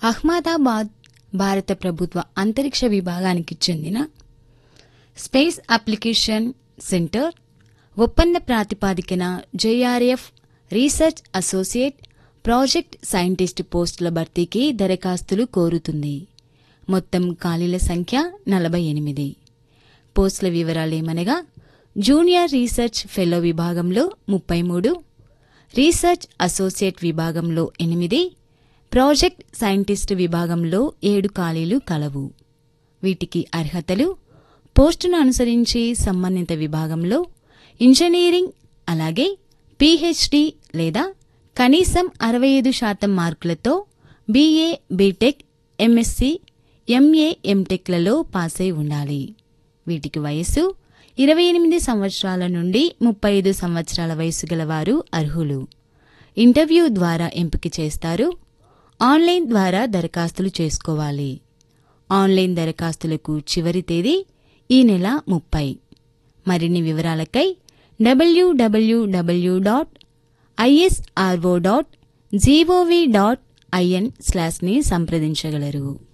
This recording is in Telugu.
అహ్మదాబాద్ భారత ప్రభుత్వ అంతరిక్ష విభాగానికి చెందిన స్పేస్ అప్లికేషన్ సెంటర్ ఒప్పంద ప్రాతిపాదికన JRF research associate project scientist పోస్టుల భర్తీకి దరఖాస్తులు కోరుతుంది మొత్తం ఖాళీల సంఖ్య నలభై ఎనిమిది పోస్టుల వివరాలేమనగా జూనియర్ రీసెర్చ్ ఫెలో విభాగంలో ముప్పై మూడు రీసెర్చ్ అసోసియేట్ విభాగంలో ఎనిమిది ప్రాజెక్ట్ సైంటిస్ట్ విభాగంలో ఏడు ఖాళీలు కలవు వీటికి అర్హతలు పోస్టును అనుసరించి సంబంధిత విభాగంలో ఇంజనీరింగ్ అలాగే పీహెచ్డీ లేదా కనీసం అరవై ఐదు శాతం మార్కులతో బీఏ బీటెక్ ఎంఎస్సి ఎంఏ ఎంటెక్లలో పాస్ అయి ఉండాలి వీటికి వయస్సు ఇరవై ఎనిమిది సంవత్సరాల నుండి ముప్పై ఐదు సంవత్సరాల వయసు గల వారు అర్హులు ఇంటర్వ్యూ ద్వారా ఎంపిక చేస్తారు ఆన్లైన్ ద్వారా దరఖాస్తులు చేసుకోవాలి ఆన్లైన్ దరఖాస్తులకు చివరి తేదీ ఈ నెల ముప్పై మరిన్ని వివరాలకై డబ్ల్యూడబ్ల్యూడబ్ల్యూ dot ISRO dot gov dot in స్లాష్ని సంప్రదించగలరు